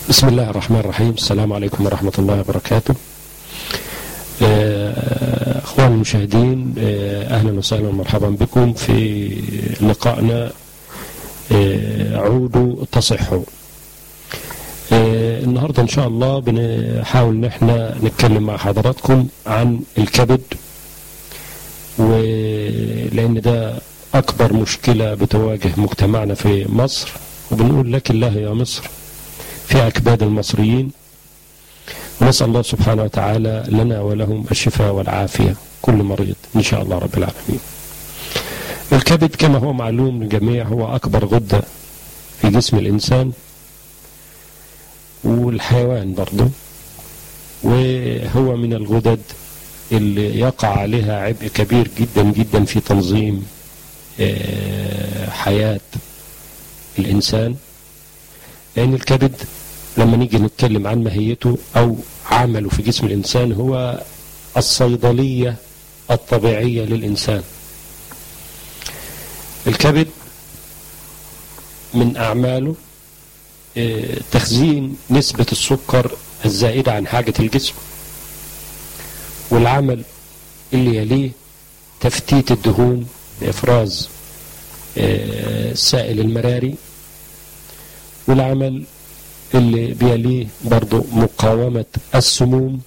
بسم الله الرحمن الرحيم السلام عليكم ورحمة الله وبركاته أخوان المشاهدين أهلا وسهلا ومرحبا بكم في لقائنا عودوا تصحوا النهاردة إن شاء الله بنحاول إن احنا نتكلم مع حضراتكم عن الكبد ولأن ده أكبر مشكلة بتواجه مجتمعنا في مصر وبنقول لك الله يا مصر في أكباد المصريين ونسأل الله سبحانه وتعالى لنا ولهم الشفاء والعافية كل مريض إن شاء الله رب العالمين الكبد كما هو معلوم للجميع هو أكبر غدة في جسم الإنسان والحيوان برضه وهو من الغدد اللي يقع عليها عبء كبير جدا جدا في تنظيم حياة الإنسان لأن الكبد لما نيجي نتكلم عن ماهيته أو عمله في جسم الإنسان هو الصيدلية الطبيعية للإنسان الكبد من أعماله تخزين نسبة السكر الزائدة عن حاجة الجسم والعمل اللي يليه تفتيت الدهون بإفراز السائل المراري والعمل اللي بيليه برضو مقاومة السموم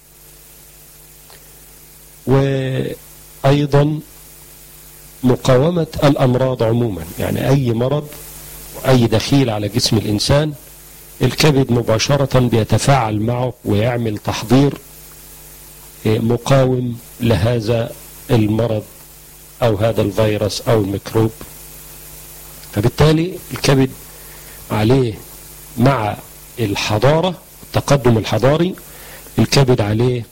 وأيضا مقاومة الأمراض عموما يعني أي مرض أي دخيل على جسم الإنسان الكبد مباشرة بيتفاعل معه ويعمل تحضير مقاوم لهذا المرض أو هذا الفيروس أو الميكروب فبالتالي الكبد عليه مع الحضارة التقدم الحضاري الكبد عليه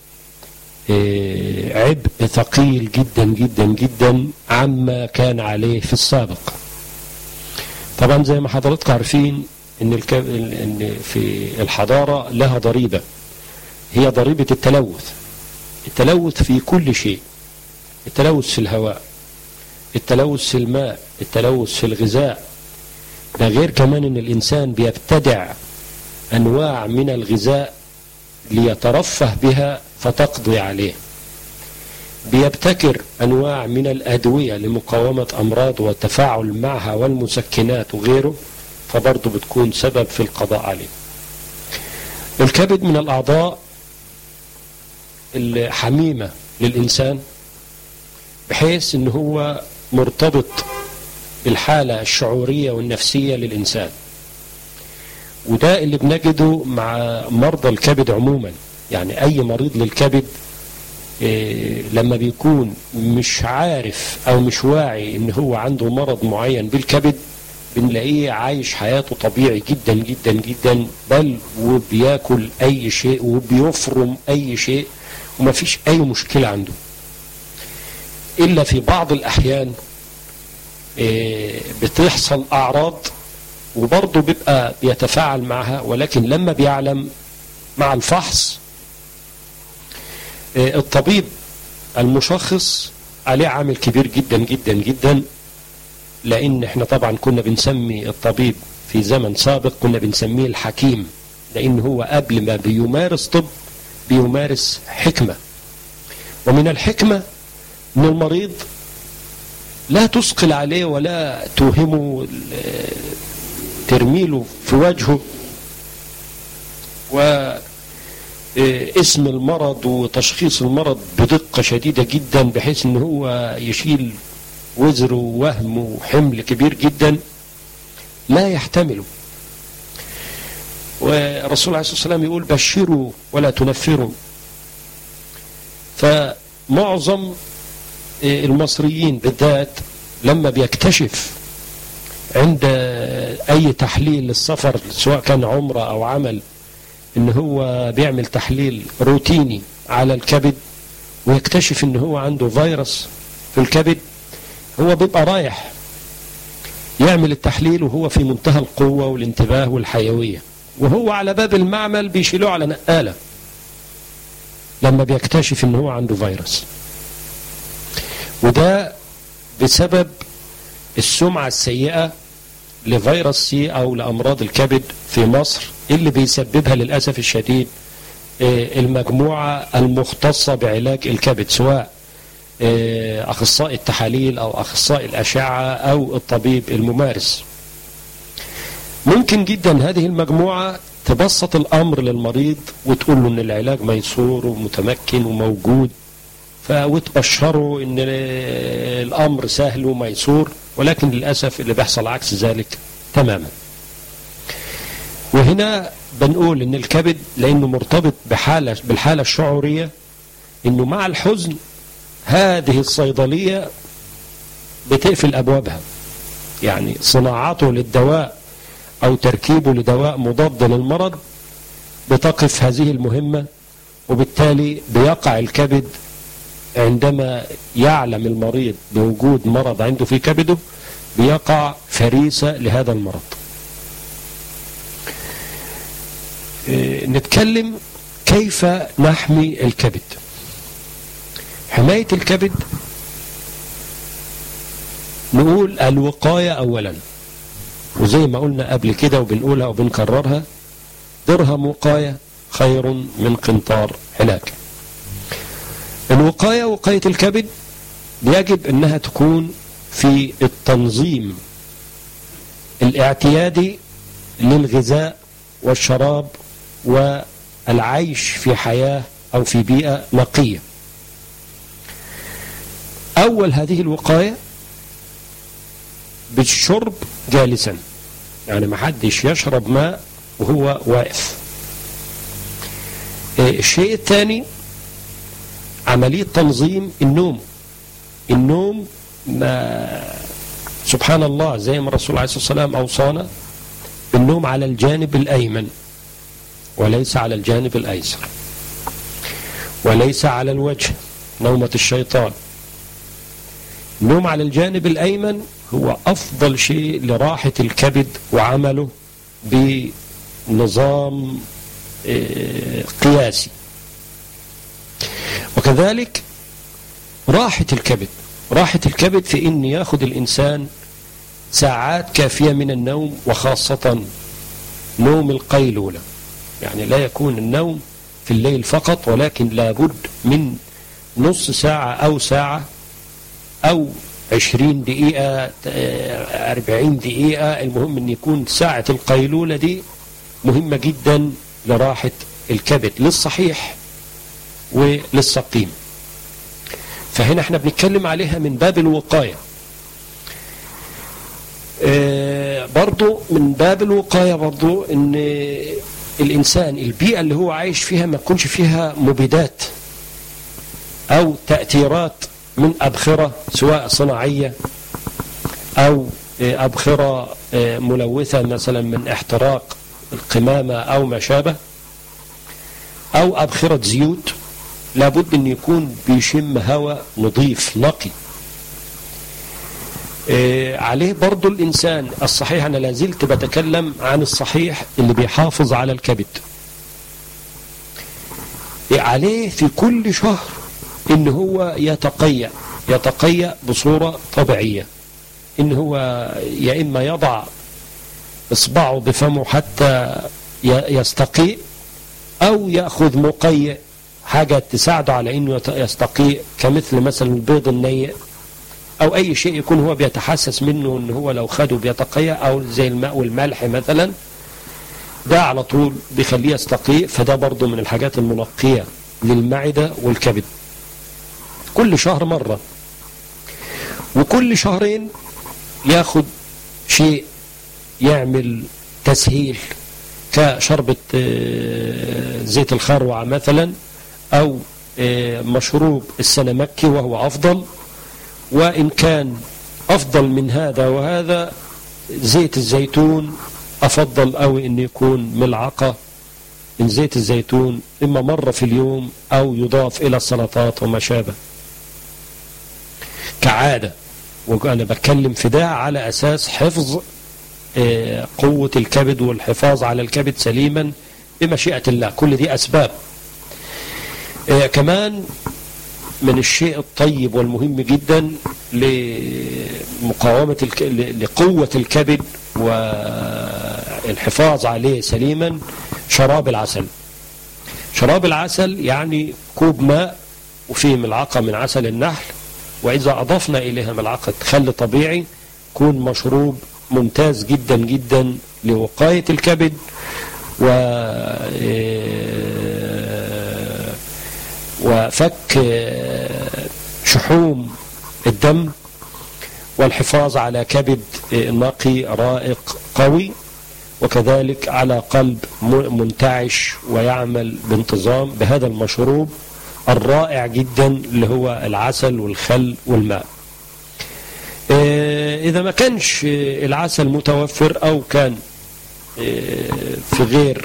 عبء ثقيل جدا جدا جدا عما كان عليه في السابق طبعا زي ما حضراتكم عارفين ان ان في الحضاره لها ضريبه هي ضريبه التلوث التلوث في كل شيء التلوث في الهواء التلوث في الماء التلوث في الغذاء ده غير كمان ان الانسان بيبتدع انواع من الغذاء ليترفه بها فتقضي عليه بيبتكر انواع من الادويه لمقاومه امراض والتفاعل معها والمسكنات وغيره فبرضه بتكون سبب في القضاء عليه الكبد من الاعضاء الحميمه للانسان بحيث ان هو مرتبط بالحاله الشعوريه والنفسيه للانسان وده اللي بنجده مع مرضى الكبد عموما يعني اي مريض للكبد إيه لما بيكون مش عارف او مش واعي ان هو عنده مرض معين بالكبد بنلاقيه عايش حياته طبيعي جدا جدا جدا بل وبياكل اي شيء وبيفرم اي شيء ومفيش اي مشكله عنده الا في بعض الاحيان إيه بتحصل اعراض وبرضه بيبقى بيتفاعل معها ولكن لما بيعلم مع الفحص الطبيب المشخص عليه عامل كبير جدا جدا جدا لان احنا طبعا كنا بنسمي الطبيب في زمن سابق كنا بنسميه الحكيم لان هو قبل ما بيمارس طب بيمارس حكمه ومن الحكمه ان المريض لا تثقل عليه ولا توهمه ترميله في وجهه واسم المرض وتشخيص المرض بدقة شديدة جدا بحيث ان هو يشيل وزر ووهم وحمل كبير جدا لا يحتمله والرسول عليه الصلاة والسلام يقول بشروا ولا تنفروا فمعظم المصريين بالذات لما بيكتشف عند اي تحليل للسفر سواء كان عمره او عمل ان هو بيعمل تحليل روتيني على الكبد ويكتشف ان هو عنده فيروس في الكبد هو بيبقى رايح يعمل التحليل وهو في منتهى القوة والانتباه والحيوية وهو على باب المعمل بيشيلوه على نقالة لما بيكتشف ان هو عنده فيروس وده بسبب السمعة السيئة لفيروس سي أو لأمراض الكبد في مصر اللي بيسببها للأسف الشديد المجموعة المختصة بعلاج الكبد سواء أخصائي التحاليل أو أخصائي الأشعة أو الطبيب الممارس ممكن جدا هذه المجموعة تبسط الأمر للمريض وتقول له أن العلاج ميسور ومتمكن وموجود وتبشره أن الأمر سهل وميسور ولكن للأسف اللي بيحصل عكس ذلك تماما وهنا بنقول ان الكبد لانه مرتبط بحالة بالحالة الشعورية انه مع الحزن هذه الصيدلية بتقفل ابوابها يعني صناعته للدواء او تركيبه لدواء مضاد للمرض بتقف هذه المهمة وبالتالي بيقع الكبد عندما يعلم المريض بوجود مرض عنده في كبده بيقع فريسة لهذا المرض نتكلم كيف نحمي الكبد حماية الكبد نقول الوقاية أولا وزي ما قلنا قبل كده وبنقولها وبنكررها درهم وقاية خير من قنطار علاج الوقاية وقاية الكبد يجب أنها تكون في التنظيم الاعتيادي للغذاء والشراب والعيش في حياة أو في بيئة نقية أول هذه الوقاية بالشرب جالسا يعني ما حدش يشرب ماء وهو واقف الشيء الثاني عملية تنظيم النوم النوم ما سبحان الله زي ما الرسول عليه الصلاة والسلام أوصانا بالنوم على الجانب الأيمن وليس على الجانب الأيسر وليس على الوجه نومة الشيطان النوم على الجانب الأيمن هو أفضل شيء لراحة الكبد وعمله بنظام قياسي وكذلك راحة الكبد راحة الكبد في أن يأخذ الإنسان ساعات كافية من النوم وخاصة نوم القيلولة يعني لا يكون النوم في الليل فقط ولكن لابد من نص ساعة أو ساعة أو عشرين دقيقة أربعين دقيقة المهم أن يكون ساعة القيلولة دي مهمة جدا لراحة الكبد للصحيح وللسقيم فهنا احنا بنتكلم عليها من باب الوقاية اه برضو من باب الوقاية برضو ان الإنسان البيئة اللي هو عايش فيها ما تكونش فيها مبيدات أو تأثيرات من أبخرة سواء صناعية أو أبخرة ملوثة مثلا من احتراق القمامة أو ما شابه أو أبخرة زيوت لابد أن يكون بيشم هواء نظيف نقي عليه برضو الإنسان الصحيح أنا لازلت بتكلم عن الصحيح اللي بيحافظ على الكبد عليه في كل شهر ان هو يتقيأ يتقيأ بصورة طبيعية ان هو يا إما يضع إصبعه بفمه حتى يستقيء أو يأخذ مقيء حاجة تساعده على أنه يستقيء كمثل مثلا البيض النيء أو أي شيء يكون هو بيتحسس منه أنه هو لو خده بيتقيأ أو زي الماء والملح مثلا ده على طول بيخليه يستقيء فده برضه من الحاجات المنقية للمعدة والكبد كل شهر مرة وكل شهرين ياخد شيء يعمل تسهيل كشربة زيت الخروع مثلا أو مشروب السنمكي وهو أفضل وإن كان أفضل من هذا وهذا زيت الزيتون أفضل أوي أن يكون ملعقة من زيت الزيتون إما مرة في اليوم أو يضاف إلى السلطات وما شابه كعادة وأنا بتكلم في ده على أساس حفظ قوة الكبد والحفاظ على الكبد سليما بمشيئة الله كل دي أسباب كمان من الشيء الطيب والمهم جدا لمقاومة الك... لقوة الكبد الحفاظ عليه سليما شراب العسل شراب العسل يعني كوب ماء وفيه ملعقة من عسل النحل وإذا أضفنا إليها ملعقة خل طبيعي يكون مشروب ممتاز جدا جدا لوقاية الكبد و وفك شحوم الدم والحفاظ على كبد نقي رائق قوي وكذلك على قلب منتعش ويعمل بانتظام بهذا المشروب الرائع جدا اللي هو العسل والخل والماء إذا ما كانش العسل متوفر أو كان في غير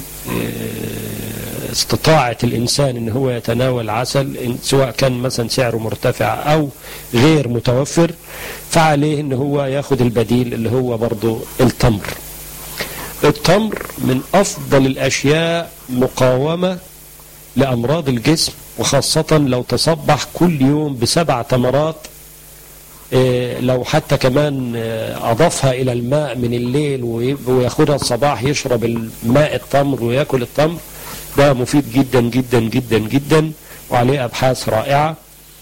استطاعة الإنسان أن هو يتناول عسل سواء كان مثلا سعره مرتفع أو غير متوفر فعليه أن هو ياخد البديل اللي هو برضو التمر التمر من أفضل الأشياء مقاومة لأمراض الجسم وخاصة لو تصبح كل يوم بسبع تمرات لو حتى كمان أضافها إلى الماء من الليل وياخدها الصباح يشرب الماء التمر ويأكل التمر ده مفيد جدا جدا جدا جدا وعليه أبحاث رائعة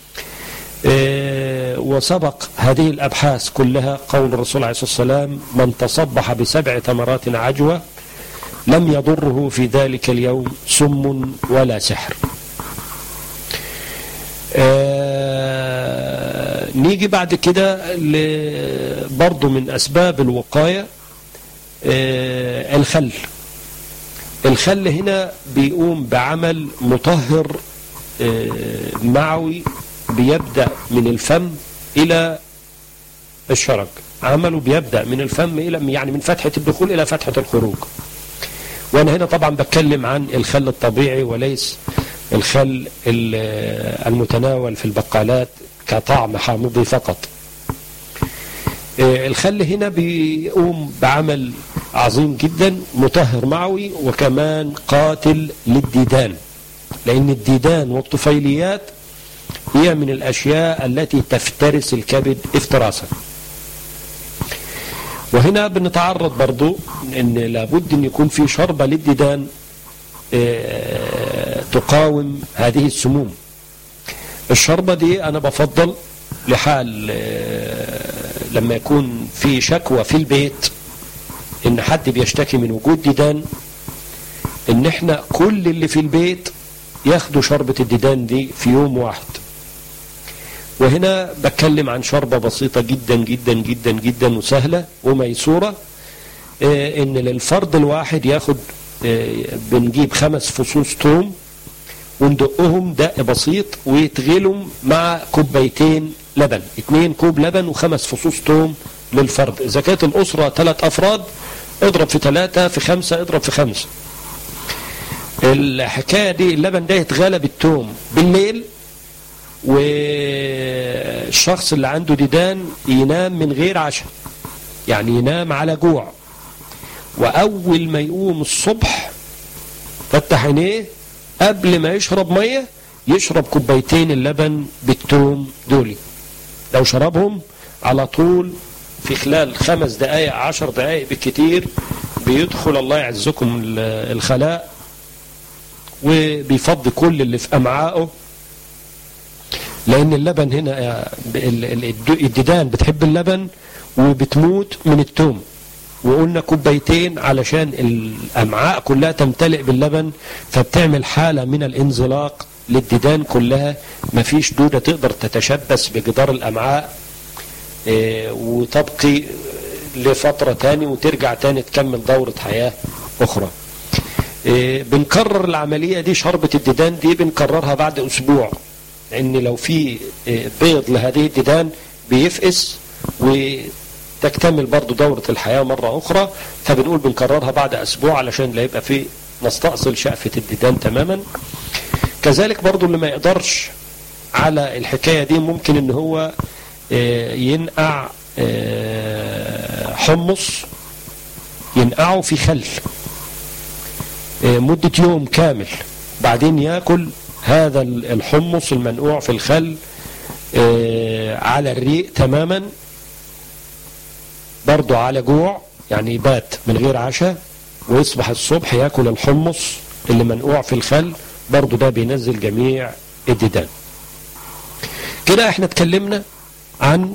وسبق هذه الأبحاث كلها قول الرسول عليه الصلاة والسلام من تصبح بسبع تمرات عجوة لم يضره في ذلك اليوم سم ولا سحر نيجي بعد كده برضو من أسباب الوقاية الخل الخل هنا بيقوم بعمل مطهر معوي بيبدأ من الفم إلى الشرج عمله بيبدأ من الفم إلى يعني من فتحة الدخول إلى فتحة الخروج وأنا هنا طبعا بتكلم عن الخل الطبيعي وليس الخل المتناول في البقالات كطعم حامضي فقط الخل هنا بيقوم بعمل عظيم جدا مطهر معوي وكمان قاتل للديدان لأن الديدان والطفيليات هي من الأشياء التي تفترس الكبد افتراسا وهنا بنتعرض برضو ان لابد ان يكون في شربة للديدان تقاوم هذه السموم الشربة دي انا بفضل لحال لما يكون في شكوى في البيت ان حد بيشتكي من وجود ديدان ان احنا كل اللي في البيت ياخدوا شربة الديدان دي في يوم واحد وهنا بتكلم عن شربة بسيطة جدا جدا جدا جدا وسهلة وميسورة اه ان للفرد الواحد ياخد اه بنجيب خمس فصوص توم وندقهم دق بسيط ويتغلهم مع كوبايتين لبن اتنين كوب لبن وخمس فصوص توم للفرد اذا كانت الاسرة ثلاث افراد اضرب في ثلاثة في خمسة اضرب في خمسة الحكاية دي اللبن ده يتغلى بالتوم بالليل والشخص اللي عنده ديدان ينام من غير عشاء يعني ينام على جوع وأول ما يقوم الصبح فتح عينيه قبل ما يشرب مية يشرب كوبايتين اللبن بالتوم دولي لو شربهم على طول في خلال خمس دقايق عشر دقايق بالكتير بيدخل الله يعزكم الخلاء وبيفضي كل اللي في أمعائه لأن اللبن هنا الديدان بتحب اللبن وبتموت من التوم وقلنا كوبايتين علشان الأمعاء كلها تمتلئ باللبن فبتعمل حالة من الانزلاق للديدان كلها مفيش دودة تقدر تتشبث بجدار الأمعاء وتبقي لفترة تاني وترجع تاني تكمل دورة حياة أخرى بنكرر العملية دي شربة الديدان دي بنكررها بعد أسبوع لأن لو في بيض لهذه الديدان بيفقس وتكتمل برضو دورة الحياة مرة أخرى فبنقول بنكررها بعد أسبوع علشان لا يبقى في نستأصل شقفة الديدان تماما كذلك برضو اللي ما يقدرش على الحكاية دي ممكن ان هو ينقع حمص ينقعه في خل مدة يوم كامل بعدين ياكل هذا الحمص المنقوع في الخل على الريق تماما برضو على جوع يعني يبات من غير عشاء ويصبح الصبح ياكل الحمص اللي منقوع في الخل برضه ده بينزل جميع الديدان كده احنا اتكلمنا عن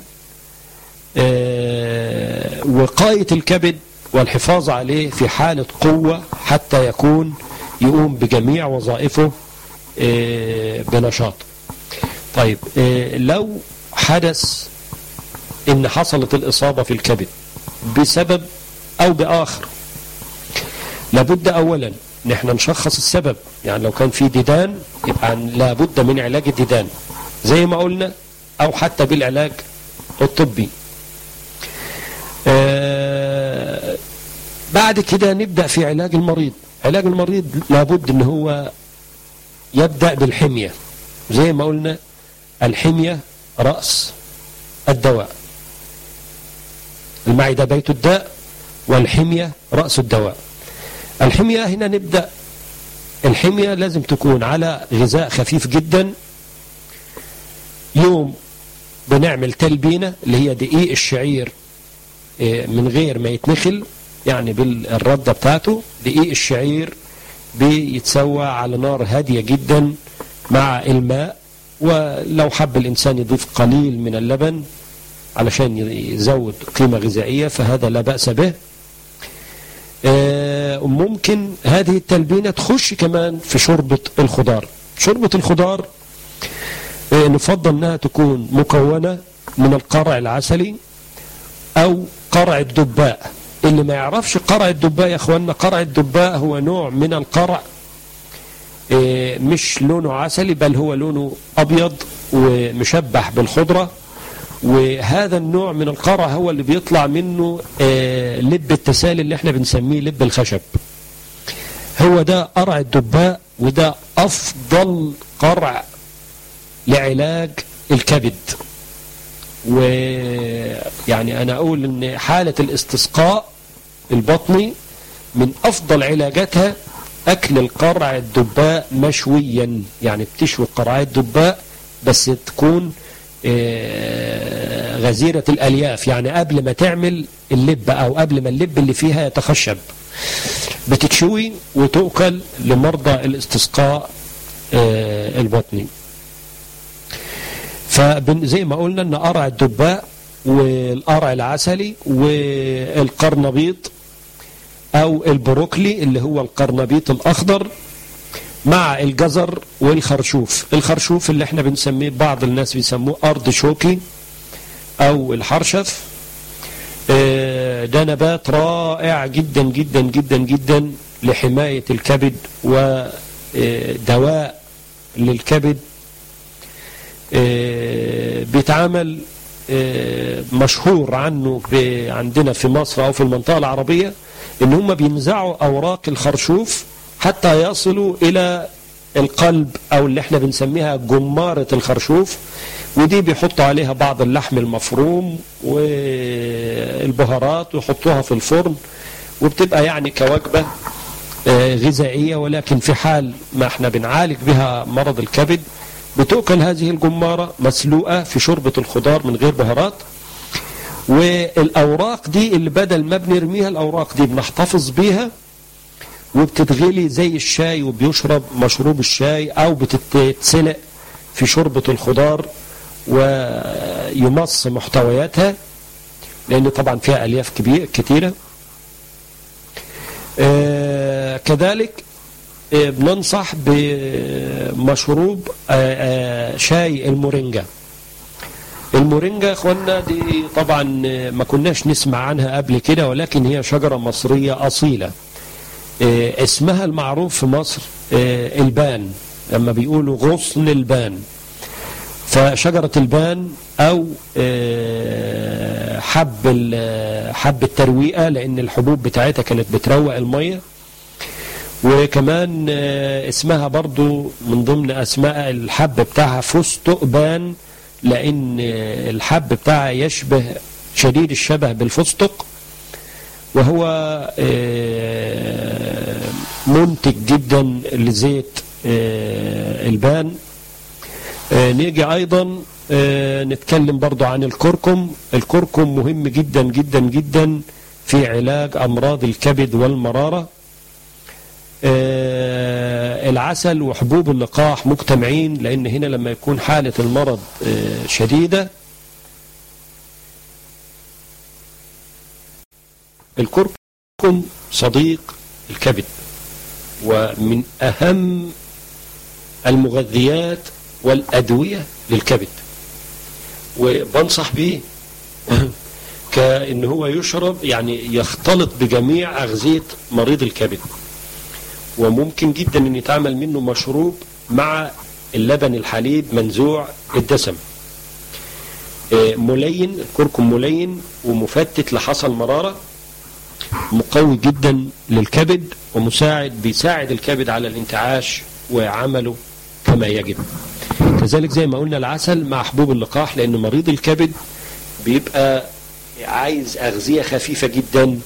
اه وقاية الكبد والحفاظ عليه في حالة قوة حتى يكون يقوم بجميع وظائفه اه بنشاط طيب اه لو حدث ان حصلت الإصابة في الكبد بسبب أو بآخر لابد أولا نحن نشخص السبب يعني لو كان في ديدان يبقى لابد من علاج الديدان زي ما قلنا أو حتى بالعلاج الطبي آه بعد كده نبدأ في علاج المريض علاج المريض لابد ان هو يبدأ بالحمية زي ما قلنا الحمية رأس الدواء المعدة بيت الداء والحمية رأس الدواء الحمية هنا نبدأ الحمية لازم تكون على غذاء خفيف جدا يوم بنعمل تلبينة اللي هي دقيق الشعير من غير ما يتنخل يعني بالردة بتاعته دقيق الشعير بيتسوى على نار هادية جدا مع الماء ولو حب الإنسان يضيف قليل من اللبن علشان يزود قيمة غذائية فهذا لا بأس به ممكن هذه التلبينة تخش كمان في شوربة الخضار شوربة الخضار نفضل أنها تكون مكونة من القرع العسلي أو قرع الدباء اللي ما يعرفش قرع الدباء يا أخوانا قرع الدباء هو نوع من القرع مش لونه عسلي بل هو لونه أبيض ومشبح بالخضرة وهذا النوع من القرع هو اللي بيطلع منه لب التسالي اللي احنا بنسميه لب الخشب هو ده قرع الدباء وده أفضل قرع لعلاج الكبد ويعني أنا أقول أن حالة الاستسقاء البطني من أفضل علاجاتها أكل القرع الدباء مشويا يعني بتشوي قرع الدباء بس تكون غزيرة الألياف يعني قبل ما تعمل اللب أو قبل ما اللب اللي فيها يتخشب بتتشوي وتؤكل لمرضى الاستسقاء البطني فزي ما قلنا ان قرع الدباء والقرع العسلي والقرنبيط او البروكلي اللي هو القرنبيط الاخضر مع الجزر والخرشوف الخرشوف اللي احنا بنسميه بعض الناس بيسموه ارض شوكي او الحرشف ده نبات رائع جدا جدا جدا جدا لحماية الكبد ودواء للكبد بيتعامل مشهور عنه عندنا في مصر أو في المنطقة العربية إن هم بينزعوا أوراق الخرشوف حتى يصلوا إلى القلب أو اللي احنا بنسميها جمارة الخرشوف ودي بيحطوا عليها بعض اللحم المفروم والبهارات ويحطوها في الفرن وبتبقى يعني كوجبة غذائية ولكن في حال ما احنا بنعالج بها مرض الكبد بتؤكل هذه الجمارة مسلوقة في شوربة الخضار من غير بهارات والأوراق دي اللي بدل ما بنرميها الأوراق دي بنحتفظ بيها وبتتغلي زي الشاي وبيشرب مشروب الشاي أو بتتسلق في شوربة الخضار ويمص محتوياتها لأن طبعا فيها ألياف كبير كتيرة آه كذلك آه بننصح بمشروب آه شاي المورينجا المورينجا اخوانا دي طبعا ما كناش نسمع عنها قبل كده ولكن هي شجرة مصرية أصيلة اسمها المعروف في مصر البان لما بيقولوا غصن البان فشجرة البان أو حب حب الترويقة لأن الحبوب بتاعتها كانت بتروق المية وكمان اسمها برضو من ضمن أسماء الحب بتاعها فستق بان لأن الحب بتاعها يشبه شديد الشبه بالفستق وهو منتج جدا لزيت البان نيجي أيضا نتكلم برضو عن الكركم الكركم مهم جدا جدا جدا في علاج أمراض الكبد والمرارة العسل وحبوب اللقاح مجتمعين لأن هنا لما يكون حالة المرض شديدة الكركم صديق الكبد ومن أهم المغذيات والأدوية للكبد وبنصح به كأن هو يشرب يعني يختلط بجميع أغذية مريض الكبد وممكن جدا أن يتعمل منه مشروب مع اللبن الحليب منزوع الدسم ملين الكركم ملين ومفتت لحصى المرارة مقوي جدا للكبد ومساعد بيساعد الكبد على الانتعاش وعمله كما يجب كذلك زي ما قلنا العسل مع حبوب اللقاح لأن مريض الكبد بيبقى عايز أغذية خفيفة جدا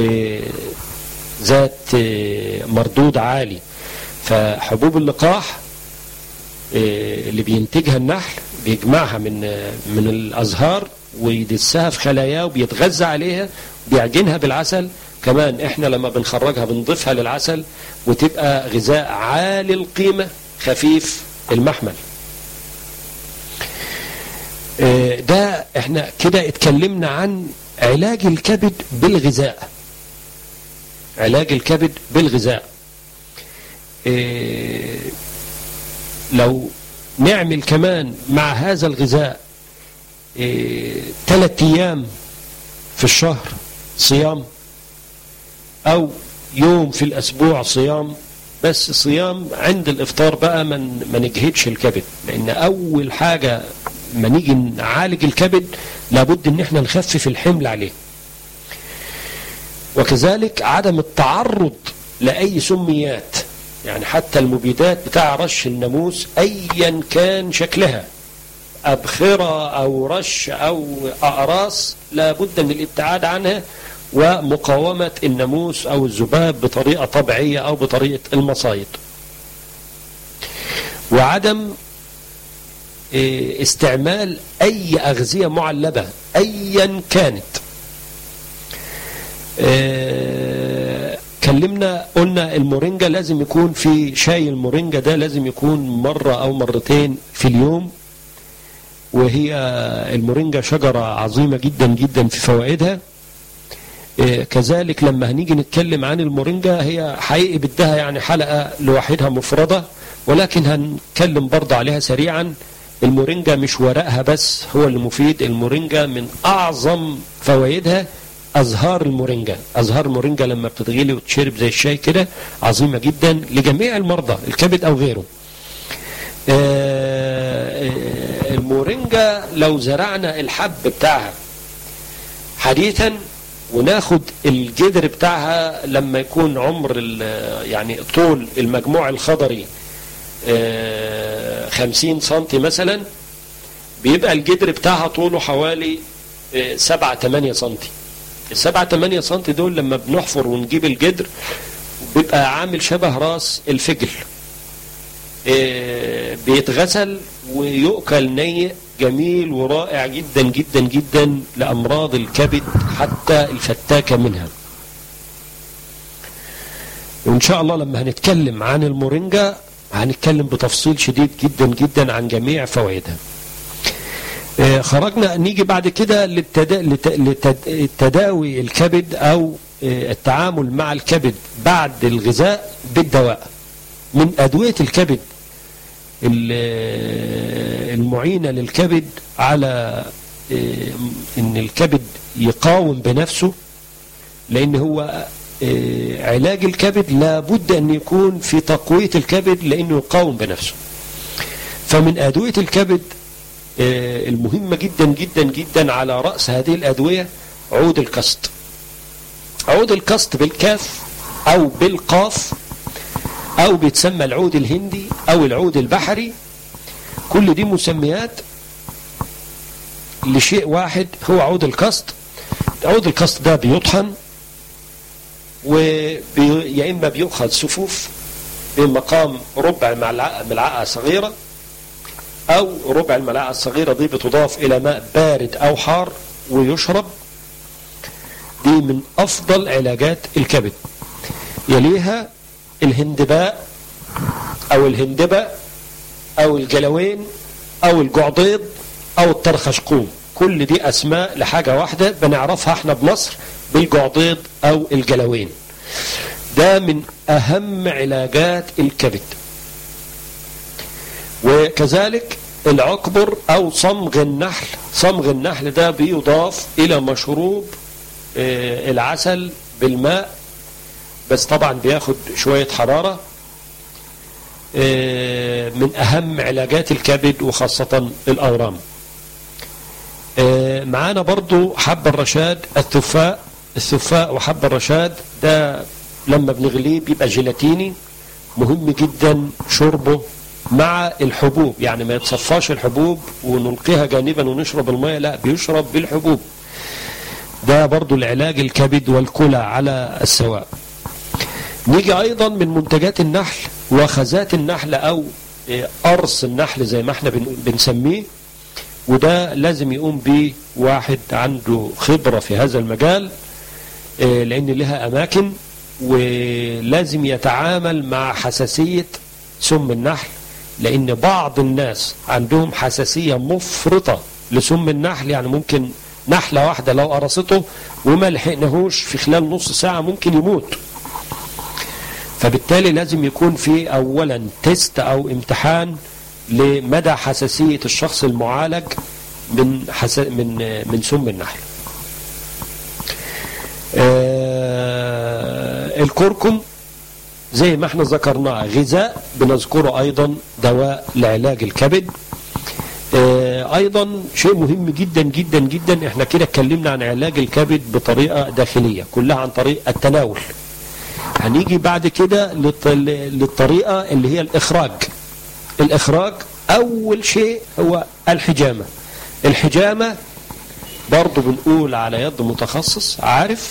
وذات مردود عالي فحبوب اللقاح اللي بينتجها النحل بيجمعها من من الأزهار ويدسها في خلاياه وبيتغذى عليها بيعجنها بالعسل كمان احنا لما بنخرجها بنضيفها للعسل وتبقى غذاء عالي القيمة خفيف المحمل ده احنا كده اتكلمنا عن علاج الكبد بالغذاء علاج الكبد بالغذاء اه لو نعمل كمان مع هذا الغذاء ثلاث اه ايام في الشهر صيام او يوم في الاسبوع صيام بس صيام عند الافطار بقى من ما نجهدش الكبد لان اول حاجه ما نيجي نعالج الكبد لابد ان احنا نخفف الحمل عليه وكذلك عدم التعرض لاي سميات يعني حتى المبيدات بتاع رش الناموس ايا كان شكلها ابخره او رش او اقراص لابد من الابتعاد عنها ومقاومه الناموس او الذباب بطريقه طبيعيه او بطريقه المصايد وعدم استعمال أي أغذية معلبة أيا كانت كلمنا قلنا المورينجا لازم يكون في شاي المورينجا ده لازم يكون مرة أو مرتين في اليوم وهي المورينجا شجرة عظيمة جدا جدا في فوائدها كذلك لما هنيجي نتكلم عن المورينجا هي حقيقي بدها يعني حلقة لوحدها مفردة ولكن هنتكلم برضه عليها سريعا المورينجا مش ورقها بس هو اللي مفيد المورينجا من أعظم فوائدها أزهار المورينجا أزهار المورينجا لما بتتغلي وتشرب زي الشاي كده عظيمة جدا لجميع المرضى الكبد أو غيره المورينجا لو زرعنا الحب بتاعها حديثا وناخد الجذر بتاعها لما يكون عمر يعني طول المجموع الخضري خمسين سنتي مثلا بيبقى الجدر بتاعها طوله حوالي سبعة تمانية سنتي السبعة تمانية سنتي دول لما بنحفر ونجيب الجدر بيبقى عامل شبه راس الفجل بيتغسل ويؤكل ني جميل ورائع جدا جدا جدا لأمراض الكبد حتى الفتاكة منها وإن شاء الله لما هنتكلم عن المورينجا هنتكلم بتفصيل شديد جدا جدا عن جميع فوائدها خرجنا نيجي بعد كده للتداوي الكبد او التعامل مع الكبد بعد الغذاء بالدواء من ادويه الكبد المعينه للكبد على ان الكبد يقاوم بنفسه لان هو علاج الكبد لابد أن يكون في تقوية الكبد لأنه يقاوم بنفسه فمن أدوية الكبد المهمة جدا جدا جدا على رأس هذه الأدوية عود الكست عود الكست بالكاف أو بالقاف أو بيتسمى العود الهندي أو العود البحري كل دي مسميات لشيء واحد هو عود الكست عود الكست ده بيطحن ويا إما بيؤخذ سفوف بمقام ربع ملعقة, ملعقة صغيرة أو ربع الملعقة الصغيرة دي بتضاف إلى ماء بارد أو حار ويشرب دي من أفضل علاجات الكبد يليها الهندباء أو الهندبة أو الجلوين أو الجعضيض أو الطرخشقوم كل دي أسماء لحاجة واحدة بنعرفها احنا بمصر بالجعضيض أو الجلوين ده من أهم علاجات الكبد وكذلك العكبر أو صمغ النحل صمغ النحل ده بيضاف إلى مشروب العسل بالماء بس طبعا بياخد شوية حرارة من أهم علاجات الكبد وخاصة الأورام معانا برضو حب الرشاد الثفاء الثفاء وحب الرشاد ده لما بنغليه بيبقى جيلاتيني مهم جدا شربه مع الحبوب يعني ما يتصفاش الحبوب ونلقيها جانبا ونشرب الماء لا بيشرب بالحبوب ده برضو العلاج الكبد والكلى على السواء نيجي أيضا من منتجات النحل وخزات النحل أو قرص النحل زي ما احنا بنسميه وده لازم يقوم به واحد عنده خبرة في هذا المجال لأن لها أماكن ولازم يتعامل مع حساسية سم النحل لأن بعض الناس عندهم حساسية مفرطة لسم النحل يعني ممكن نحلة واحدة لو قرصته وما لحقناهوش في خلال نص ساعة ممكن يموت فبالتالي لازم يكون في أولا تيست أو امتحان لمدى حساسية الشخص المعالج من حس... من من سم النحل. آه الكركم زي ما احنا ذكرناه غذاء بنذكره ايضا دواء لعلاج الكبد. آه ايضا شيء مهم جدا جدا جدا احنا كده اتكلمنا عن علاج الكبد بطريقه داخليه كلها عن طريق التناول. هنيجي بعد كده للطريقه اللي هي الاخراج. الإخراج أول شيء هو الحجامة الحجامة برضو بنقول على يد متخصص عارف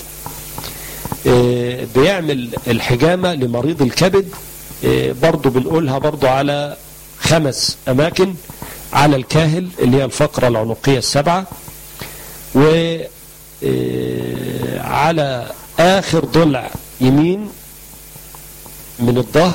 بيعمل الحجامة لمريض الكبد برضو بنقولها برضو على خمس أماكن على الكاهل اللي هي الفقرة العنقية السبعة وعلى آخر ضلع يمين من الظهر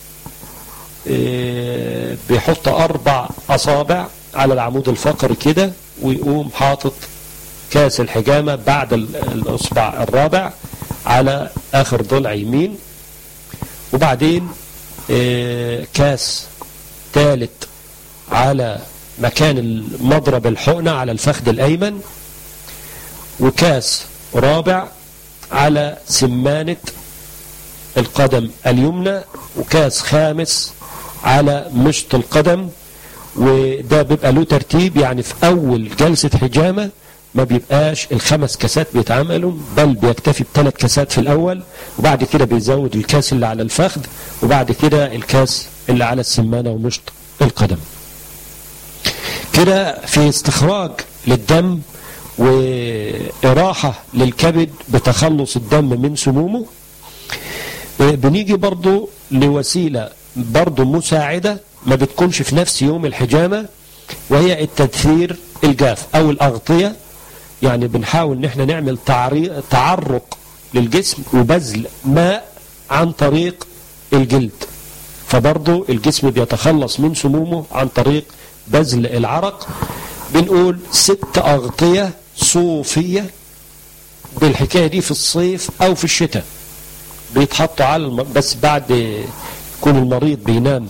بيحط أربع أصابع على العمود الفقري كده ويقوم حاطط كاس الحجامة بعد الأصبع الرابع على آخر ضلع يمين وبعدين كاس ثالث على مكان المضرب الحقنة على الفخذ الأيمن وكاس رابع على سمانة القدم اليمنى وكاس خامس على مشط القدم وده بيبقى له ترتيب يعني في أول جلسة حجامة ما بيبقاش الخمس كاسات بيتعملوا بل بيكتفي بثلاث كاسات في الأول وبعد كده بيزود الكاس اللي على الفخذ وبعد كده الكاس اللي على السمانة ومشط القدم كده في استخراج للدم وإراحة للكبد بتخلص الدم من سمومه بنيجي برضو لوسيلة برضو مساعدة ما بتكونش في نفس يوم الحجامة وهي التدثير الجاف أو الأغطية يعني بنحاول ان احنا نعمل تعرق للجسم وبذل ماء عن طريق الجلد فبرضه الجسم بيتخلص من سمومه عن طريق بذل العرق بنقول ست أغطية صوفية بالحكاية دي في الصيف أو في الشتاء بيتحطوا على الم... بس بعد يكون المريض بينام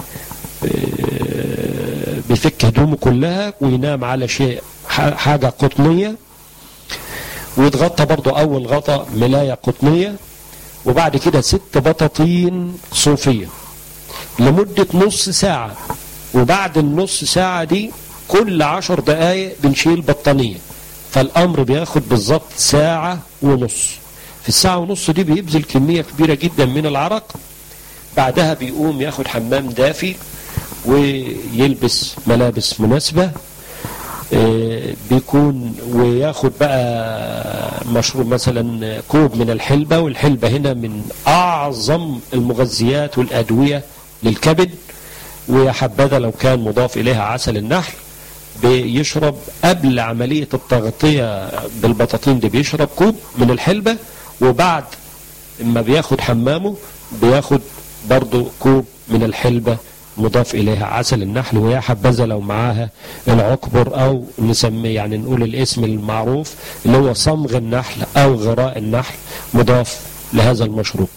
بيفك هدومه كلها وينام على شيء حاجة قطنية ويتغطى برضو أول غطاء ملاية قطنية وبعد كده ست بطاطين صوفية لمدة نص ساعة وبعد النص ساعة دي كل عشر دقايق بنشيل بطانية فالأمر بياخد بالظبط ساعة ونص في الساعة ونص دي بيبذل كمية كبيرة جدا من العرق بعدها بيقوم ياخد حمام دافي ويلبس ملابس مناسبة بيكون وياخد بقى مشروب مثلا كوب من الحلبة والحلبة هنا من أعظم المغذيات والأدوية للكبد ويا حبذا لو كان مضاف إليها عسل النحل بيشرب قبل عملية التغطية بالبطاطين دي بيشرب كوب من الحلبة وبعد ما بياخد حمامه بياخد برضه كوب من الحلبة مضاف إليها عسل النحل ويا حبذا لو معاها العكبر أو نسميه يعني نقول الاسم المعروف اللي هو صمغ النحل أو غراء النحل مضاف لهذا المشروب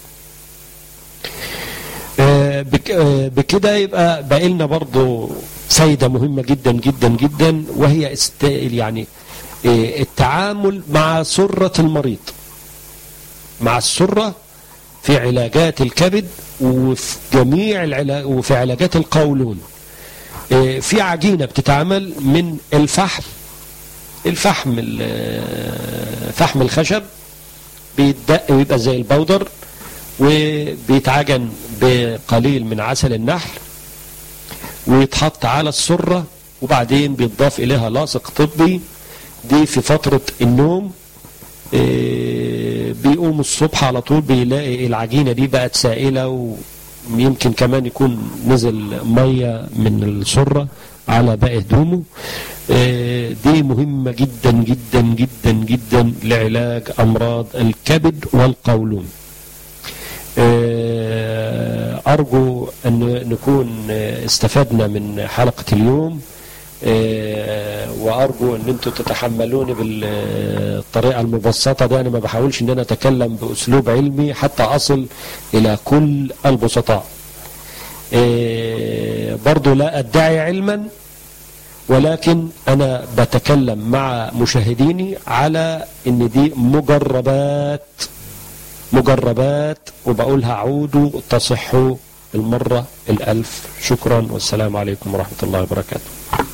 بكده يبقى باقي لنا برضه فايدة مهمة جدا جدا جدا وهي است يعني التعامل مع سرة المريض مع السرة في علاجات الكبد وفي جميع العلاج وفي علاجات القولون في عجينة بتتعمل من الفحم الفحم فحم الخشب بيتدق ويبقى زي البودر وبيتعجن بقليل من عسل النحل ويتحط على السرة وبعدين بيتضاف إليها لاصق طبي دي في فترة النوم بيقوم الصبح على طول بيلاقي العجينة دي بقت سائلة ويمكن كمان يكون نزل مية من السرة على باقي هدومه دي مهمة جدا جدا جدا جدا لعلاج أمراض الكبد والقولون أرجو أن نكون استفدنا من حلقة اليوم وأرجو أن أنتم تتحملوني بالطريقة المبسطة دي أنا ما بحاولش أن أنا أتكلم بأسلوب علمي حتى أصل إلى كل البسطاء برضو لا أدعي علما ولكن أنا بتكلم مع مشاهديني على أن دي مجربات مجربات وبقولها عودوا تصحوا المرة الألف شكرا والسلام عليكم ورحمة الله وبركاته